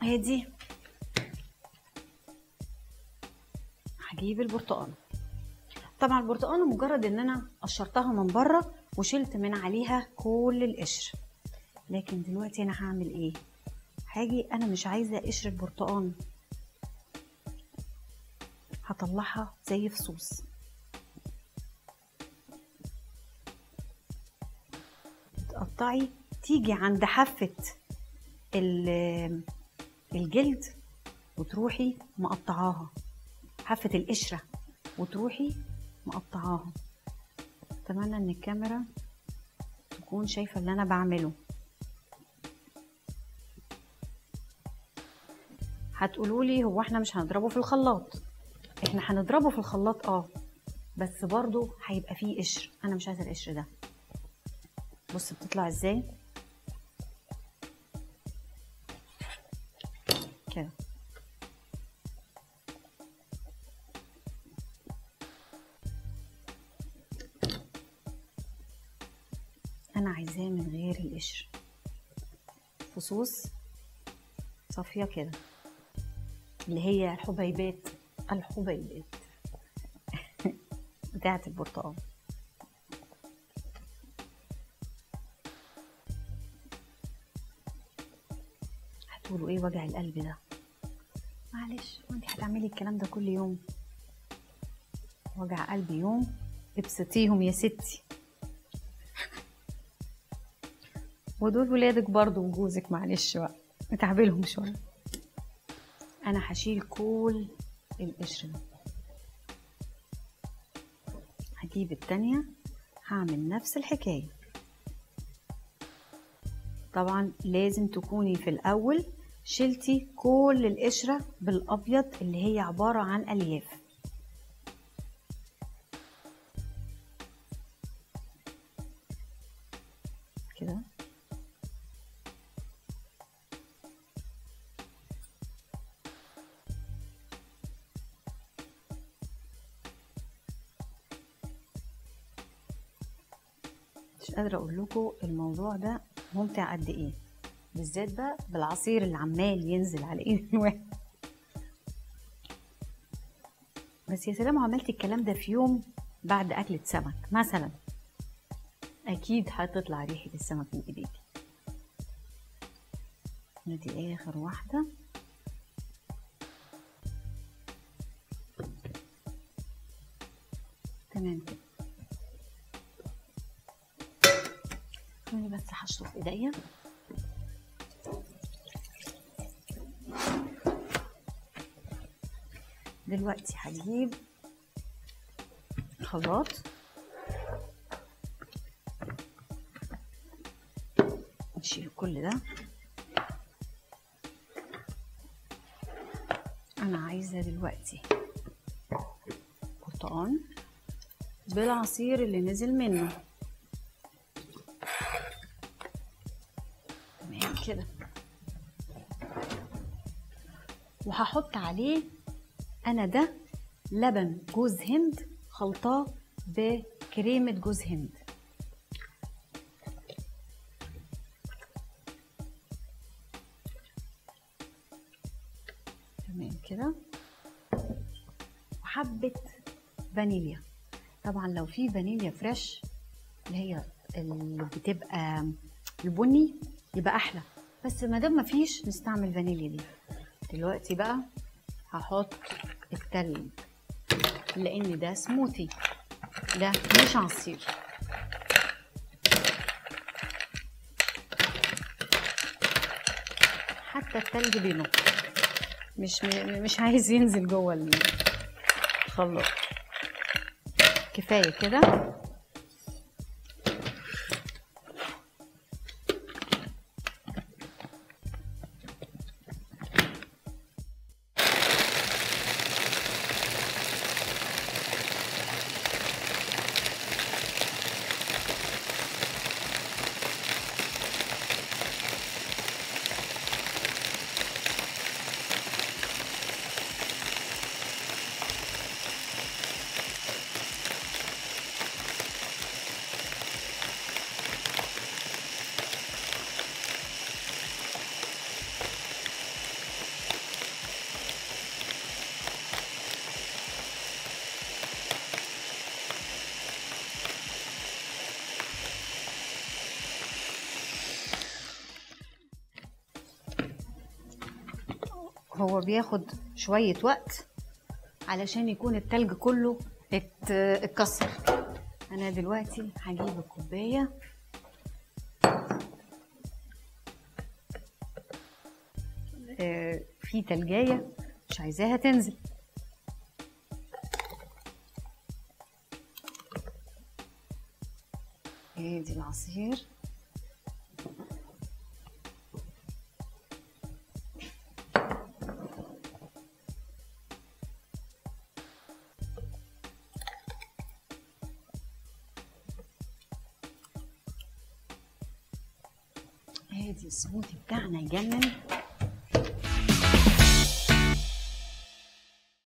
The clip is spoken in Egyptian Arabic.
ادي هجيب البرتقانه طبعا البرتقانه مجرد ان انا قشرتها من بره وشلت من عليها كل القشر لكن دلوقتي انا هعمل ايه هاجي انا مش عايزه قشر البرتقان هطلعها زي فصوص تقطعي تيجي عند حافه ال- الجلد وتروحي مقطعاها حافه القشره وتروحي مقطعاها اتمنى ان الكاميرا تكون شايفه اللي انا بعمله هتقولوا لي هو احنا مش هنضربه في الخلاط احنا هنضربه في الخلاط اه بس برضو هيبقى فيه قشر انا مش عايزه القشر ده بص بتطلع ازاي كده انا عايزاه من غير القشر فصوص صافيه كده اللي هي الحبيبات الحبيبات بتاعه البرتقال هتقولوا ايه وجع القلب ده معلش وانت هتعملي الكلام ده كل يوم وجع قلب يوم ابسطيهم يا ستي ودول ولادك برضو وجوزك معلش بقى اتعبي لهم شويه انا هشيل كل القشر ده هجيب التانية هعمل نفس الحكاية طبعا لازم تكوني في الأول شلتي كل القشرة بالأبيض اللي هي عبارة عن ألياف كده مش قادرة أقول لكم الموضوع ده ممتع قد إيه بالذات بقى بالعصير اللي عمال ينزل على إيد الواحد بس يا سلام عملتي الكلام ده في يوم بعد أكلة سمك مثلا أكيد هتطلع ريحة السمك من إيديكي ندي آخر واحدة تمام كده خليني بس هشطف ايديا دلوقتي هجيب خلاط نشيل كل ده انا عايزه دلوقتي برتقان بالعصير اللي نزل منه تمام كده وهحط عليه انا ده لبن جوز هند خلطاه بكريمه جوز هند تمام كده وحبه فانيليا طبعا لو في فانيليا فريش اللي هي اللي بتبقى البني يبقى احلى بس ما دام مفيش نستعمل فانيليا دي دلوقتي بقى هحط التلج لان ده سموثي ده مش عصير حتى التلج بينط مش مش عايز ينزل جوه الخلاط كفايه كده هو بياخد شوية وقت علشان يكون التلج كله ات- اتكسر انا دلوقتي هجيب الكوباية آه، في تلجاية مش عايزاها تنزل ادي العصير ادي السموثي بتاعنا يجنن